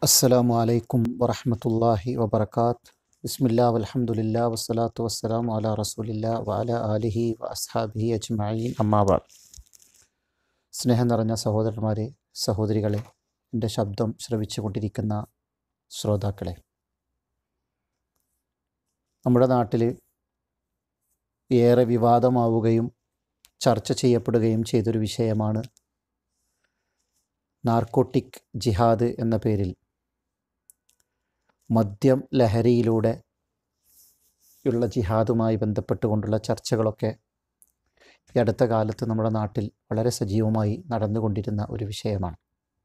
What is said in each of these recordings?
അസ്സലാമു അലൈക്കും വറഹ്മത്തുള്ളാഹി വബർക്കാത്ത് ബിസ്മില്ലാ വൽഹംദുലില്ലാ വസ്സലാത്തു വസ്സലാമു അലാ റസൂലില്ലാ വഅല ആലിഹി വ അസ്ഹാബിഹി അജ്മഈൻ അമ്മാബാദ് സ്നേഹം നിറഞ്ഞ സഹോദരന്മാരെ സഹോദരികളെ എൻ്റെ ശബ്ദം ശ്രവിച്ചു കൊണ്ടിരിക്കുന്ന ശ്രോതാക്കളെ നമ്മുടെ നാട്ടിൽ ഏറെ വിവാദമാവുകയും ചർച്ച ചെയ്യപ്പെടുകയും ചെയ്തൊരു വിഷയമാണ് നാർക്കോട്ടിക് ജിഹാദ് എന്ന പേരിൽ മദ്യം ലഹരിയിലൂടെ ഉള്ള ജിഹാദുമായി ബന്ധപ്പെട്ടുകൊണ്ടുള്ള ചർച്ചകളൊക്കെ ഈ അടുത്ത കാലത്ത് നമ്മുടെ നാട്ടിൽ വളരെ സജീവമായി നടന്നുകൊണ്ടിരുന്ന ഒരു വിഷയമാണ്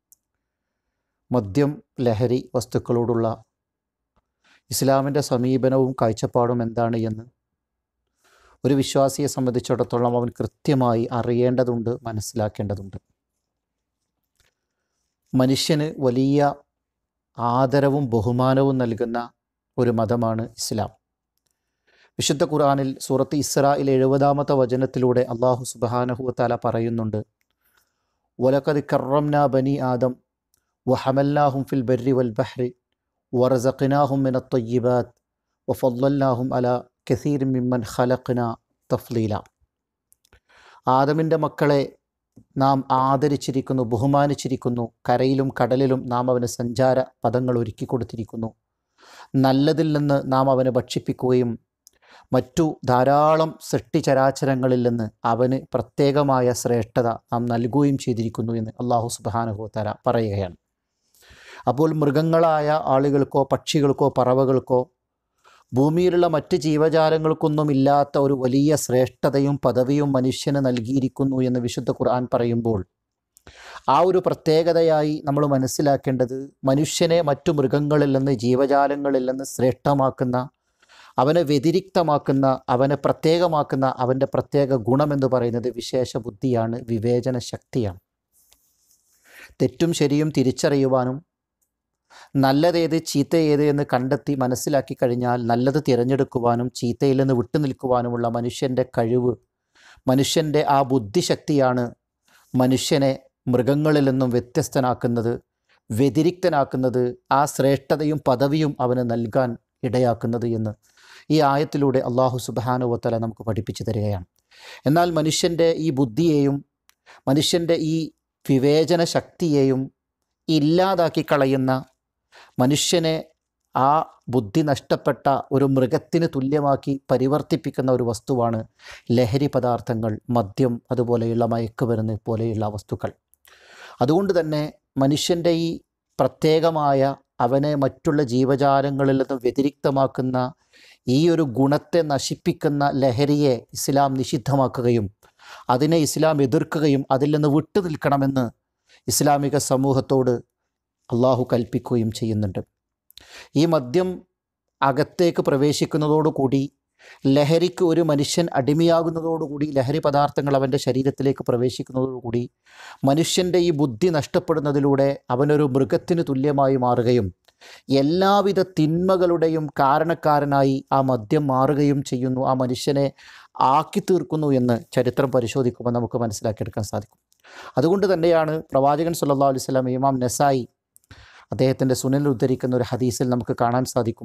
മദ്യം ലഹരി വസ്തുക്കളോടുള്ള ഇസ്ലാമിൻ്റെ സമീപനവും കാഴ്ചപ്പാടും എന്താണ് എന്ന് ഒരു വിശ്വാസിയെ സംബന്ധിച്ചിടത്തോളം അവൻ കൃത്യമായി അറിയേണ്ടതുണ്ട് മനസ്സിലാക്കേണ്ടതുണ്ട് മനുഷ്യന് വലിയ ആദരവും ബഹുമാനവും നൽകുന്ന ഒരു മതമാണ് ഇസ്ലാം വിശുദ്ധ ഖുർആനിൽ സൂറത്ത് ഇസ്രായിൽ എഴുപതാമത്തെ വചനത്തിലൂടെ അള്ളാഹു സുബാനഹുവത്താല പറയുന്നുണ്ട് വലക്കത് കറംന ബനി ആദം വഹമല്ലാഹും ഫിൽ ബർരി വൽ ബഹ്റി വറസഖിനാഹും മിന തൊയ്യിബാത്ത് വഫല്ലാഹും അല കസീർ മിമ്മൻ ഖലഖ്ന തഫ്ലീല ആദമിൻ്റെ മക്കളെ നാം ആദരിച്ചിരിക്കുന്നു ബഹുമാനിച്ചിരിക്കുന്നു കരയിലും കടലിലും നാം അവന് സഞ്ചാര പദങ്ങൾ ഒരുക്കി കൊടുത്തിരിക്കുന്നു നല്ലതിൽ നിന്ന് നാം അവനെ ഭക്ഷിപ്പിക്കുകയും മറ്റു ധാരാളം സൃഷ്ടിചരാചരങ്ങളിൽ നിന്ന് അവന് പ്രത്യേകമായ ശ്രേഷ്ഠത നാം നൽകുകയും ചെയ്തിരിക്കുന്നു എന്ന് അള്ളാഹു സുബാനുഹോത്തര പറയുകയാണ് അപ്പോൾ മൃഗങ്ങളായ ആളുകൾക്കോ പക്ഷികൾക്കോ പറവകൾക്കോ ഭൂമിയിലുള്ള മറ്റ് ജീവജാലങ്ങൾക്കൊന്നും ഇല്ലാത്ത ഒരു വലിയ ശ്രേഷ്ഠതയും പദവിയും മനുഷ്യന് നൽകിയിരിക്കുന്നു എന്ന് വിശുദ്ധ ഖുർആൻ പറയുമ്പോൾ ആ ഒരു പ്രത്യേകതയായി നമ്മൾ മനസ്സിലാക്കേണ്ടത് മനുഷ്യനെ മറ്റു മൃഗങ്ങളിൽ നിന്ന് ജീവജാലങ്ങളിൽ നിന്ന് ശ്രേഷ്ഠമാക്കുന്ന അവനെ വ്യതിരിക്തമാക്കുന്ന അവനെ പ്രത്യേകമാക്കുന്ന അവൻ്റെ പ്രത്യേക ഗുണമെന്ന് പറയുന്നത് വിശേഷ ബുദ്ധിയാണ് വിവേചന ശക്തിയാണ് തെറ്റും ശരിയും തിരിച്ചറിയുവാനും നല്ലതേത് ചീത്ത ഏത് എന്ന് കണ്ടെത്തി മനസ്സിലാക്കി കഴിഞ്ഞാൽ നല്ലത് തിരഞ്ഞെടുക്കുവാനും ചീത്തയിൽ നിന്ന് വിട്ടുനിൽക്കുവാനുമുള്ള മനുഷ്യൻ്റെ കഴിവ് മനുഷ്യൻ്റെ ആ ബുദ്ധിശക്തിയാണ് മനുഷ്യനെ മൃഗങ്ങളിൽ നിന്നും വ്യത്യസ്തനാക്കുന്നത് വ്യതിരിക്തനാക്കുന്നത് ആ ശ്രേഷ്ഠതയും പദവിയും അവന് നൽകാൻ ഇടയാക്കുന്നത് എന്ന് ഈ ആയത്തിലൂടെ അള്ളാഹു സുബാനുവത്തല നമുക്ക് പഠിപ്പിച്ചു തരികയാണ് എന്നാൽ മനുഷ്യൻ്റെ ഈ ബുദ്ധിയെയും മനുഷ്യൻ്റെ ഈ വിവേചന ശക്തിയെയും ഇല്ലാതാക്കി കളയുന്ന മനുഷ്യനെ ആ ബുദ്ധി നഷ്ടപ്പെട്ട ഒരു മൃഗത്തിന് തുല്യമാക്കി പരിവർത്തിപ്പിക്കുന്ന ഒരു വസ്തുവാണ് ലഹരി പദാർത്ഥങ്ങൾ മദ്യം അതുപോലെയുള്ള മയക്കുമരുന്ന് പോലെയുള്ള വസ്തുക്കൾ അതുകൊണ്ട് തന്നെ മനുഷ്യൻ്റെ ഈ പ്രത്യേകമായ അവനെ മറ്റുള്ള ജീവജാലങ്ങളിൽ നിന്ന് വ്യതിരിക്തമാക്കുന്ന ഈ ഒരു ഗുണത്തെ നശിപ്പിക്കുന്ന ലഹരിയെ ഇസ്ലാം നിഷിദ്ധമാക്കുകയും അതിനെ ഇസ്ലാം എതിർക്കുകയും അതിൽ നിന്ന് വിട്ടു നിൽക്കണമെന്ന് ഇസ്ലാമിക സമൂഹത്തോട് അള്ളാഹു കൽപ്പിക്കുകയും ചെയ്യുന്നുണ്ട് ഈ മദ്യം അകത്തേക്ക് പ്രവേശിക്കുന്നതോടുകൂടി ലഹരിക്ക് ഒരു മനുഷ്യൻ അടിമയാകുന്നതോടുകൂടി ലഹരി പദാർത്ഥങ്ങൾ അവൻ്റെ ശരീരത്തിലേക്ക് പ്രവേശിക്കുന്നതോടുകൂടി മനുഷ്യൻ്റെ ഈ ബുദ്ധി നഷ്ടപ്പെടുന്നതിലൂടെ അവനൊരു മൃഗത്തിന് തുല്യമായി മാറുകയും എല്ലാവിധ തിന്മകളുടെയും കാരണക്കാരനായി ആ മദ്യം മാറുകയും ചെയ്യുന്നു ആ മനുഷ്യനെ ആക്കി തീർക്കുന്നു എന്ന് ചരിത്രം പരിശോധിക്കുമ്പോൾ നമുക്ക് മനസ്സിലാക്കിയെടുക്കാൻ സാധിക്കും അതുകൊണ്ട് തന്നെയാണ് പ്രവാചകൻ സല്ലാ അലൈഹി സ്വലാം ഇമാം നസായി അദ്ദേഹത്തിൻ്റെ സുനിൽ ഉദ്ധരിക്കുന്ന ഒരു ഹദീസിൽ നമുക്ക് കാണാൻ സാധിക്കും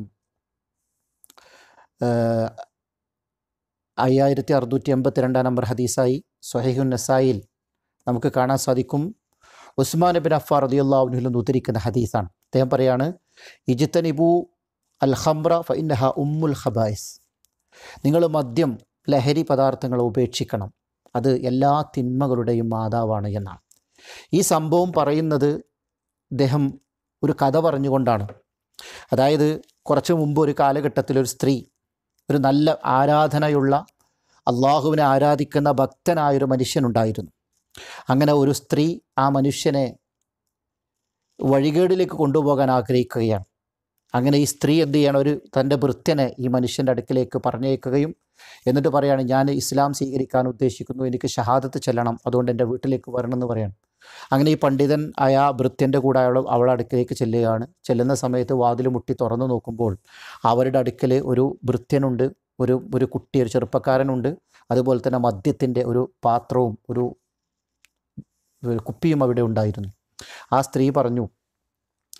അയ്യായിരത്തി അറുന്നൂറ്റി എൺപത്തി രണ്ടാം നമ്പർ ഹദീസായി സൊഹൈഹുൻ നസായിൽ നമുക്ക് കാണാൻ സാധിക്കും ഉസ്മാൻ ബിൻ അഫാർ റദിയുള്ളാഹുനിൽ നിന്ന് ഉദ്ധരിക്കുന്ന ഹദീസാണ് അദ്ദേഹം പറയാണ് ഇജിത്തനിബു അൽ ഹംറ ഫഇന്നഹ ഉമ്മുൽ ഖബായിസ് നിങ്ങൾ മദ്യം ലഹരി പദാർത്ഥങ്ങൾ ഉപേക്ഷിക്കണം അത് എല്ലാ തിന്മകളുടെയും മാതാവാണ് എന്നാണ് ഈ സംഭവം പറയുന്നത് അദ്ദേഹം ഒരു കഥ പറഞ്ഞുകൊണ്ടാണ് അതായത് കുറച്ച് മുമ്പ് ഒരു കാലഘട്ടത്തിൽ ഒരു സ്ത്രീ ഒരു നല്ല ആരാധനയുള്ള അള്ളാഹുവിനെ ആരാധിക്കുന്ന ഭക്തനായൊരു മനുഷ്യനുണ്ടായിരുന്നു അങ്ങനെ ഒരു സ്ത്രീ ആ മനുഷ്യനെ വഴികേടിലേക്ക് കൊണ്ടുപോകാൻ ആഗ്രഹിക്കുകയാണ് അങ്ങനെ ഈ സ്ത്രീ എന്ത് ചെയ്യണം ഒരു തൻ്റെ ഭൃത്യനെ ഈ മനുഷ്യൻ്റെ അടുക്കിലേക്ക് പറഞ്ഞേക്കുകയും എന്നിട്ട് പറയാണ് ഞാൻ ഇസ്ലാം സ്വീകരിക്കാൻ ഉദ്ദേശിക്കുന്നു എനിക്ക് ഷഹാദത്ത് ചെല്ലണം അതുകൊണ്ട് എൻ്റെ വീട്ടിലേക്ക് വരണം എന്ന് പറയണം അങ്ങനെ ഈ പണ്ഡിതൻ ആയ ഭൃത്യൻ്റെ കൂടെ അയാൾ അവളുടെ അടുക്കലേക്ക് ചെല്ലുകയാണ് ചെല്ലുന്ന സമയത്ത് വാതിൽ മുട്ടി തുറന്നു നോക്കുമ്പോൾ അവരുടെ അടുക്കൽ ഒരു ഭൃത്യനുണ്ട് ഒരു ഒരു കുട്ടി ഒരു ചെറുപ്പക്കാരനുണ്ട് അതുപോലെ തന്നെ മദ്യത്തിൻ്റെ ഒരു പാത്രവും ഒരു ഒരു കുപ്പിയും അവിടെ ഉണ്ടായിരുന്നു ആ സ്ത്രീ പറഞ്ഞു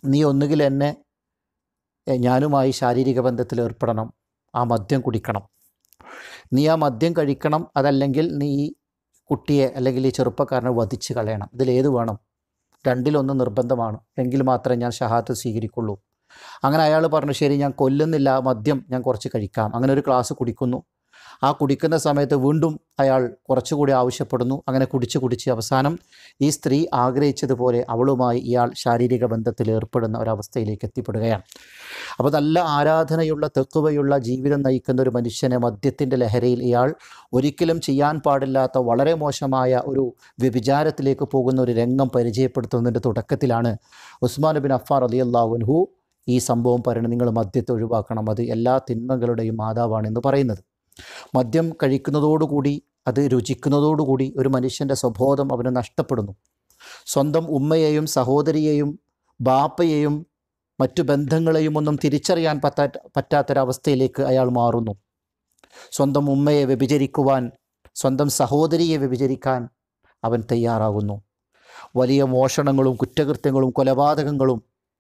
നീ ഒന്നുകിൽ എന്നെ എ, ഞാനുമായി ശാരീരിക ബന്ധത്തിൽ ഏർപ്പെടണം ആ മദ്യം കുടിക്കണം നീ ആ മദ്യം കഴിക്കണം അതല്ലെങ്കിൽ നീ ഈ കുട്ടിയെ അല്ലെങ്കിൽ ഈ ചെറുപ്പക്കാരനെ വധിച്ച് കളയണം ഇതിലേത് വേണം രണ്ടിലൊന്ന് നിർബന്ധമാണ് എങ്കിൽ മാത്രമേ ഞാൻ ഷഹാത്ത് സ്വീകരിക്കുള്ളൂ അങ്ങനെ അയാൾ പറഞ്ഞു ശരി ഞാൻ കൊല്ലുന്നില്ല മദ്യം ഞാൻ കുറച്ച് കഴിക്കാം അങ്ങനെ ഒരു ക്ലാസ് കുടിക്കുന്നു ആ കുടിക്കുന്ന സമയത്ത് വീണ്ടും അയാൾ കുറച്ചുകൂടി ആവശ്യപ്പെടുന്നു അങ്ങനെ കുടിച്ച് കുടിച്ച് അവസാനം ഈ സ്ത്രീ ആഗ്രഹിച്ചതുപോലെ അവളുമായി ഇയാൾ ശാരീരിക ബന്ധത്തിൽ ഏർപ്പെടുന്ന ഒരവസ്ഥയിലേക്ക് എത്തിപ്പെടുകയാണ് അപ്പോൾ നല്ല ആരാധനയുള്ള തെക്കുവയുള്ള ജീവിതം നയിക്കുന്ന ഒരു മനുഷ്യനെ മദ്യത്തിൻ്റെ ലഹരിയിൽ ഇയാൾ ഒരിക്കലും ചെയ്യാൻ പാടില്ലാത്ത വളരെ മോശമായ ഒരു വ്യഭിചാരത്തിലേക്ക് പോകുന്ന ഒരു രംഗം പരിചയപ്പെടുത്തുന്നതിൻ്റെ തുടക്കത്തിലാണ് ഉസ്മാൻ ബിൻ അഫാർ അലി അള്ളാഹുൻഹു ഈ സംഭവം പറയുന്നത് നിങ്ങൾ മദ്യത്തെ ഒഴിവാക്കണം അത് എല്ലാ തിന്മകളുടെയും മാതാവാണ് എന്ന് പറയുന്നത് മദ്യം കഴിക്കുന്നതോടുകൂടി അത് രുചിക്കുന്നതോടുകൂടി ഒരു മനുഷ്യൻ്റെ സ്വബോധം അവന് നഷ്ടപ്പെടുന്നു സ്വന്തം ഉമ്മയെയും സഹോദരിയെയും ബാപ്പയെയും മറ്റു ബന്ധങ്ങളെയും ഒന്നും തിരിച്ചറിയാൻ പറ്റാ പറ്റാത്തൊരവസ്ഥയിലേക്ക് അയാൾ മാറുന്നു സ്വന്തം ഉമ്മയെ വ്യഭിചരിക്കുവാൻ സ്വന്തം സഹോദരിയെ വ്യഭിചരിക്കാൻ അവൻ തയ്യാറാകുന്നു വലിയ മോഷണങ്ങളും കുറ്റകൃത്യങ്ങളും കൊലപാതകങ്ങളും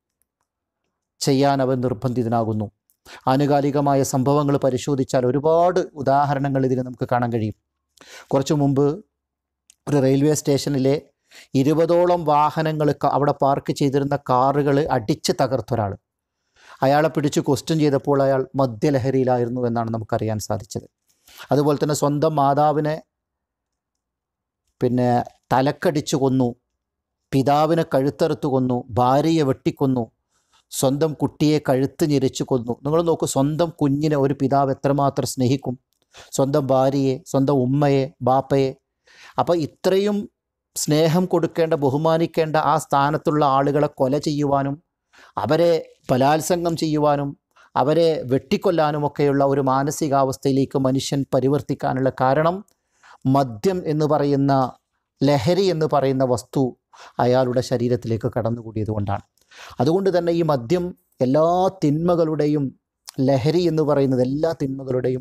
ചെയ്യാൻ അവൻ നിർബന്ധിതനാകുന്നു ആനുകാലികമായ സംഭവങ്ങൾ പരിശോധിച്ചാൽ ഒരുപാട് ഉദാഹരണങ്ങൾ ഇതിന് നമുക്ക് കാണാൻ കഴിയും കുറച്ചു മുമ്പ് ഒരു റെയിൽവേ സ്റ്റേഷനിലെ ഇരുപതോളം വാഹനങ്ങൾ ക- അവിടെ പാർക്ക് ചെയ്തിരുന്ന കാറുകൾ അടിച്ച് തകർത്തൊരാൾ അയാളെ പിടിച്ച് ക്വസ്റ്റ്യൻ ചെയ്തപ്പോൾ അയാൾ മദ്യലഹരിയിലായിരുന്നു എന്നാണ് നമുക്കറിയാൻ സാധിച്ചത് അതുപോലെ തന്നെ സ്വന്തം മാതാവിനെ പിന്നെ തലക്കടിച്ചു കൊന്നു പിതാവിനെ കഴുത്തറുത്ത് കൊന്നു ഭാര്യയെ വെട്ടിക്കൊന്നു സ്വന്തം കുട്ടിയെ കഴുത്ത് ഞെരിച്ചു കൊന്നു നിങ്ങൾ നോക്കൂ സ്വന്തം കുഞ്ഞിനെ ഒരു പിതാവ് എത്രമാത്രം സ്നേഹിക്കും സ്വന്തം ഭാര്യയെ സ്വന്തം ഉമ്മയെ ബാപ്പയെ അപ്പോൾ ഇത്രയും സ്നേഹം കൊടുക്കേണ്ട ബഹുമാനിക്കേണ്ട ആ സ്ഥാനത്തുള്ള ആളുകളെ കൊല ചെയ്യുവാനും അവരെ ബലാത്സംഗം ചെയ്യുവാനും അവരെ വെട്ടിക്കൊല്ലാനുമൊക്കെയുള്ള ഒരു മാനസികാവസ്ഥയിലേക്ക് മനുഷ്യൻ പരിവർത്തിക്കാനുള്ള കാരണം മദ്യം എന്ന് പറയുന്ന ലഹരി എന്ന് പറയുന്ന വസ്തു അയാളുടെ ശരീരത്തിലേക്ക് കടന്നുകൂടിയത് കൊണ്ടാണ് അതുകൊണ്ട് തന്നെ ഈ മദ്യം എല്ലാ തിന്മകളുടെയും ലഹരി എന്ന് പറയുന്നത് എല്ലാ തിന്മകളുടെയും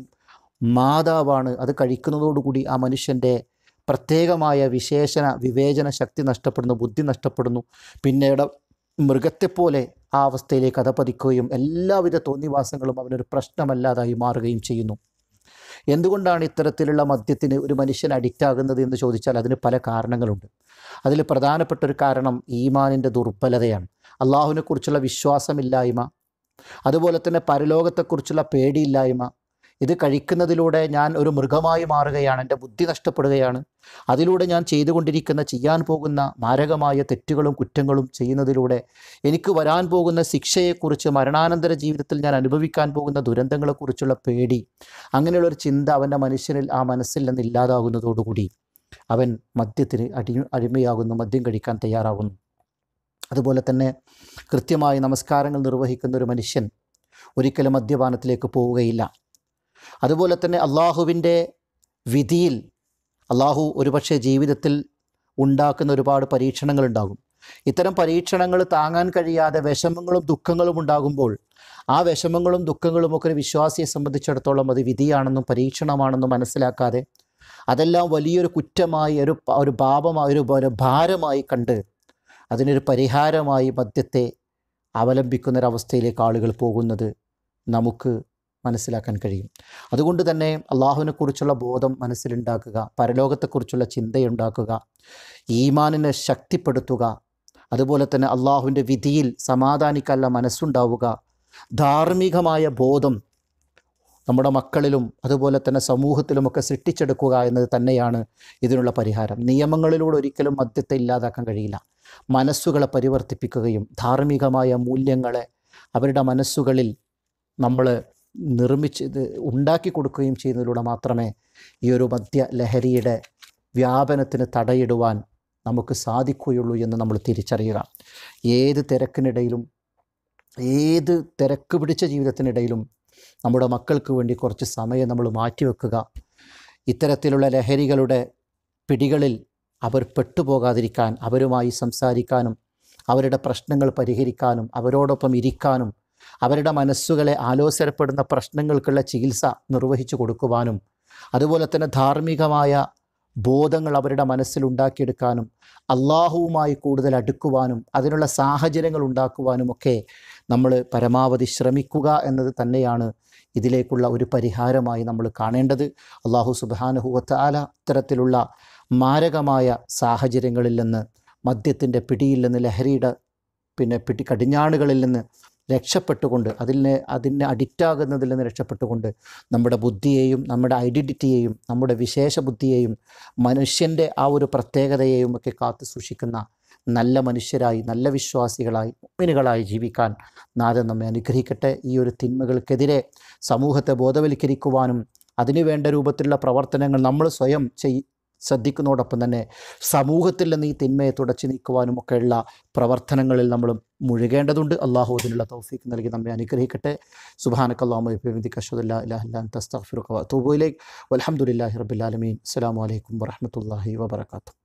മാതാവാണ് അത് കഴിക്കുന്നതോടുകൂടി ആ മനുഷ്യൻ്റെ പ്രത്യേകമായ വിശേഷണ വിവേചന ശക്തി നഷ്ടപ്പെടുന്നു ബുദ്ധി നഷ്ടപ്പെടുന്നു പിന്നീട് മൃഗത്തെപ്പോലെ ആ അവസ്ഥയിലേക്ക് അധപതിക്കുകയും എല്ലാവിധ തോന്നിവാസങ്ങളും അവനൊരു പ്രശ്നമല്ലാതായി മാറുകയും ചെയ്യുന്നു എന്തുകൊണ്ടാണ് ഇത്തരത്തിലുള്ള മദ്യത്തിന് ഒരു മനുഷ്യൻ അഡിക്റ്റ് ആകുന്നത് എന്ന് ചോദിച്ചാൽ അതിന് പല കാരണങ്ങളുണ്ട് അതിൽ പ്രധാനപ്പെട്ട ഒരു കാരണം ഈമാനിൻ്റെ ദുർബലതയാണ് അള്ളാഹുവിനെക്കുറിച്ചുള്ള വിശ്വാസമില്ലായ്മ അതുപോലെ തന്നെ പരലോകത്തെക്കുറിച്ചുള്ള പേടിയില്ലായ്മ ഇത് കഴിക്കുന്നതിലൂടെ ഞാൻ ഒരു മൃഗമായി മാറുകയാണ് എൻ്റെ ബുദ്ധി നഷ്ടപ്പെടുകയാണ് അതിലൂടെ ഞാൻ ചെയ്തുകൊണ്ടിരിക്കുന്ന ചെയ്യാൻ പോകുന്ന മാരകമായ തെറ്റുകളും കുറ്റങ്ങളും ചെയ്യുന്നതിലൂടെ എനിക്ക് വരാൻ പോകുന്ന ശിക്ഷയെക്കുറിച്ച് മരണാനന്തര ജീവിതത്തിൽ ഞാൻ അനുഭവിക്കാൻ പോകുന്ന ദുരന്തങ്ങളെക്കുറിച്ചുള്ള പേടി അങ്ങനെയുള്ളൊരു ചിന്ത അവൻ്റെ മനുഷ്യനിൽ ആ മനസ്സിൽ നിന്ന് ഇല്ലാതാകുന്നതോടുകൂടി അവൻ മദ്യത്തിന് അടി അടിമയാകുന്നു മദ്യം കഴിക്കാൻ തയ്യാറാകുന്നു അതുപോലെ തന്നെ കൃത്യമായി നമസ്കാരങ്ങൾ നിർവഹിക്കുന്ന ഒരു മനുഷ്യൻ ഒരിക്കലും മദ്യപാനത്തിലേക്ക് പോവുകയില്ല അതുപോലെ തന്നെ അള്ളാഹുവിൻ്റെ വിധിയിൽ അള്ളാഹു ഒരുപക്ഷെ ജീവിതത്തിൽ ഉണ്ടാക്കുന്ന ഒരുപാട് പരീക്ഷണങ്ങൾ ഉണ്ടാകും ഇത്തരം പരീക്ഷണങ്ങൾ താങ്ങാൻ കഴിയാതെ വിഷമങ്ങളും ദുഃഖങ്ങളും ഉണ്ടാകുമ്പോൾ ആ വിഷമങ്ങളും ദുഃഖങ്ങളും ഒക്കെ ഒരു വിശ്വാസിയെ സംബന്ധിച്ചിടത്തോളം അത് വിധിയാണെന്നും പരീക്ഷണമാണെന്നും മനസ്സിലാക്കാതെ അതെല്ലാം വലിയൊരു കുറ്റമായി ഒരു പ- ഒരു പാപമായി ഒരു ഒരു ഭാരമായി കണ്ട് അതിനൊരു പരിഹാരമായി മദ്യത്തെ അവലംബിക്കുന്നൊരവസ്ഥയിലേക്ക് ആളുകൾ പോകുന്നത് നമുക്ക് മനസ്സിലാക്കാൻ കഴിയും അതുകൊണ്ട് തന്നെ അള്ളാഹുവിനെക്കുറിച്ചുള്ള ബോധം മനസ്സിലുണ്ടാക്കുക പരലോകത്തെക്കുറിച്ചുള്ള ചിന്തയുണ്ടാക്കുക ഈമാനിനെ ശക്തിപ്പെടുത്തുക അതുപോലെ തന്നെ അള്ളാഹുവിൻ്റെ വിധിയിൽ സമാധാനിക്കാനുള്ള മനസ്സുണ്ടാവുക ധാർമ്മികമായ ബോധം നമ്മുടെ മക്കളിലും അതുപോലെ തന്നെ സമൂഹത്തിലുമൊക്കെ സൃഷ്ടിച്ചെടുക്കുക എന്നത് തന്നെയാണ് ഇതിനുള്ള പരിഹാരം നിയമങ്ങളിലൂടെ ഒരിക്കലും മദ്യത്തെ ഇല്ലാതാക്കാൻ കഴിയില്ല മനസ്സുകളെ പരിവർത്തിപ്പിക്കുകയും ധാർമ്മികമായ മൂല്യങ്ങളെ അവരുടെ മനസ്സുകളിൽ നമ്മൾ നിർമ്മിച്ച് ഇത് ഉണ്ടാക്കി കൊടുക്കുകയും ചെയ്യുന്നതിലൂടെ മാത്രമേ ഈ ഒരു മദ്യ ലഹരിയുടെ വ്യാപനത്തിന് തടയിടുവാൻ നമുക്ക് സാധിക്കുകയുള്ളൂ എന്ന് നമ്മൾ തിരിച്ചറിയുക ഏത് തിരക്കിനിടയിലും ഏത് തിരക്ക് പിടിച്ച ജീവിതത്തിനിടയിലും നമ്മുടെ മക്കൾക്ക് വേണ്ടി കുറച്ച് സമയം നമ്മൾ മാറ്റിവെക്കുക ഇത്തരത്തിലുള്ള ലഹരികളുടെ പിടികളിൽ അവർ പെട്ടുപോകാതിരിക്കാൻ അവരുമായി സംസാരിക്കാനും അവരുടെ പ്രശ്നങ്ങൾ പരിഹരിക്കാനും അവരോടൊപ്പം ഇരിക്കാനും അവരുടെ മനസ്സുകളെ ആലോചനപ്പെടുന്ന പ്രശ്നങ്ങൾക്കുള്ള ചികിത്സ നിർവഹിച്ചു കൊടുക്കുവാനും അതുപോലെ തന്നെ ധാർമ്മികമായ ബോധങ്ങൾ അവരുടെ മനസ്സിൽ ഉണ്ടാക്കിയെടുക്കാനും അള്ളാഹുവുമായി കൂടുതൽ അടുക്കുവാനും അതിനുള്ള സാഹചര്യങ്ങൾ ഉണ്ടാക്കുവാനും ഒക്കെ നമ്മൾ പരമാവധി ശ്രമിക്കുക എന്നത് തന്നെയാണ് ഇതിലേക്കുള്ള ഒരു പരിഹാരമായി നമ്മൾ കാണേണ്ടത് അള്ളാഹു സുബാനുഹുവത്താല ഇത്തരത്തിലുള്ള മാരകമായ സാഹചര്യങ്ങളിൽ നിന്ന് മദ്യത്തിൻ്റെ പിടിയിൽ നിന്ന് ലഹരിയുടെ പിന്നെ പിടി കടിഞ്ഞാണുകളിൽ നിന്ന് രക്ഷപ്പെട്ടുകൊണ്ട് അതിനെ അതിനെ അഡിക്റ്റാകുന്നതിൽ നിന്ന് രക്ഷപ്പെട്ടുകൊണ്ട് നമ്മുടെ ബുദ്ധിയെയും നമ്മുടെ ഐഡൻറ്റിറ്റിയെയും നമ്മുടെ വിശേഷ ബുദ്ധിയെയും മനുഷ്യൻ്റെ ആ ഒരു പ്രത്യേകതയെയും ഒക്കെ കാത്തു സൂക്ഷിക്കുന്ന നല്ല മനുഷ്യരായി നല്ല വിശ്വാസികളായി മുമ്പിനുകളായി ജീവിക്കാൻ നാഥൻ നമ്മെ അനുഗ്രഹിക്കട്ടെ ഈ ഒരു തിന്മകൾക്കെതിരെ സമൂഹത്തെ ബോധവൽക്കരിക്കുവാനും അതിനു വേണ്ട രൂപത്തിലുള്ള പ്രവർത്തനങ്ങൾ നമ്മൾ സ്വയം ചെയ് ശ്രദ്ധിക്കുന്നതോടൊപ്പം തന്നെ സമൂഹത്തിൽ നിന്ന് ഈ തിന്മയെ തുടച്ചു നീക്കുവാനും ഒക്കെയുള്ള പ്രവർത്തനങ്ങളിൽ നമ്മൾ മുഴുകേണ്ടതുണ്ട് അള്ളാഹു അതിനുള്ള തൗഫീക്ക് നൽകി നമ്മെ അനുഗ്രഹിക്കട്ടെ സുബാനക്കല്ലാമി തസ്തഫിറുഖ തൂബുലേക്ക് വലഹമുല്ലാഹി റബുലാലമീൻ അസ്സാം വലൈക്കും വറഹമത്തല്ലാഹി വാബർക്കാത്തു